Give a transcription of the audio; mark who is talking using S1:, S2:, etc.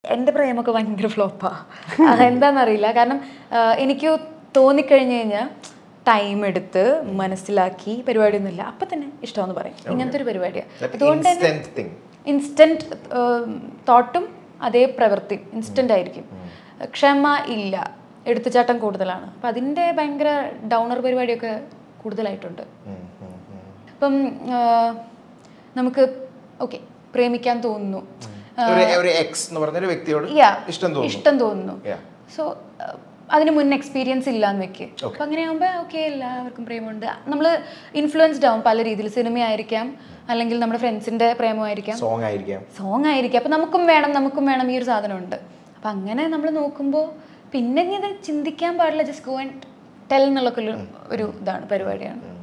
S1: എൻ്റെ പ്രേമൊക്കെ ഭയങ്കര ഫ്ലോപ്പാണ് അതെന്താണെന്നറിയില്ല കാരണം ആ, എനിക്ക് തോന്നിക്കഴിഞ്ഞ് കഴിഞ്ഞാൽ ടൈം എടുത്ത് മനസ്സിലാക്കി പരിപാടിയൊന്നുമില്ല അപ്പം തന്നെ ഇഷ്ടമെന്ന് പറയും ഇങ്ങനത്തെ ഒരു പരിപാടിയാണ് അതുകൊണ്ട് തന്നെ
S2: ഇൻസ്റ്റന്റ് തിങ്
S1: ഇൻസ്റ്റൻറ്റ് തോട്ടും അതേ പ്രവൃത്തി ഇൻസ്റ്റൻ്റ് ആയിരിക്കും ക്ഷമ ഇല്ല എടുത്തുചാട്ടം കൂടുതലാണ് അപ്പം അതിൻ്റെ ഭയങ്കര ഡൗണർ പരിപാടിയൊക്കെ കൂടുതലായിട്ടുണ്ട് ഇപ്പം ആ, നമുക്ക് ഓക്കെ പ്രേമിക്കാൻ തോന്നുന്നു
S2: ഒരു ഒരു എക്സ് എന്ന് പറഞ്ഞ ഒരു വ്യക്തിയോട്
S1: Yeah,
S2: ഇഷ്ടം തോന്നുന്നു
S1: ഇഷ്ടം തോന്നുന്നു
S2: Yeah.
S1: സോ അതിന് മുൻ എക്സ്പീരിയൻസ് ഇല്ലാന്ന് വെക്ക് അപ്പം അങ്ങനെയാകുമ്പോൾ ഓക്കെ എല്ലാവർക്കും പ്രേമമുണ്ട് നമ്മൾ ഇൻഫ്ലുവൻസ്ഡ് ആവും പല രീതിയിൽ സിനിമയായിരിക്കാം അല്ലെങ്കിൽ നമ്മുടെ ഫ്രണ്ട്സിൻ്റെ പ്രേമമായിരിക്കാം
S2: സോങ് ആയിരിക്കാം
S1: സോങ് ആയിരിക്കും അപ്പം നമുക്കും വേണം നമുക്കും വേണം ഈ ഒരു സാധനമുണ്ട് അപ്പം അങ്ങനെ നമ്മൾ നോക്കുമ്പോൾ പിന്നെ ഇനി ഇത് ചിന്തിക്കാൻ പാടില്ല ജസ്റ്റ് ഗോ ആൻഡ് ടെൽ എന്നുള്ളൊക്കെ ഒരു ഒരു ഇതാണ് പരിപാടിയാണ്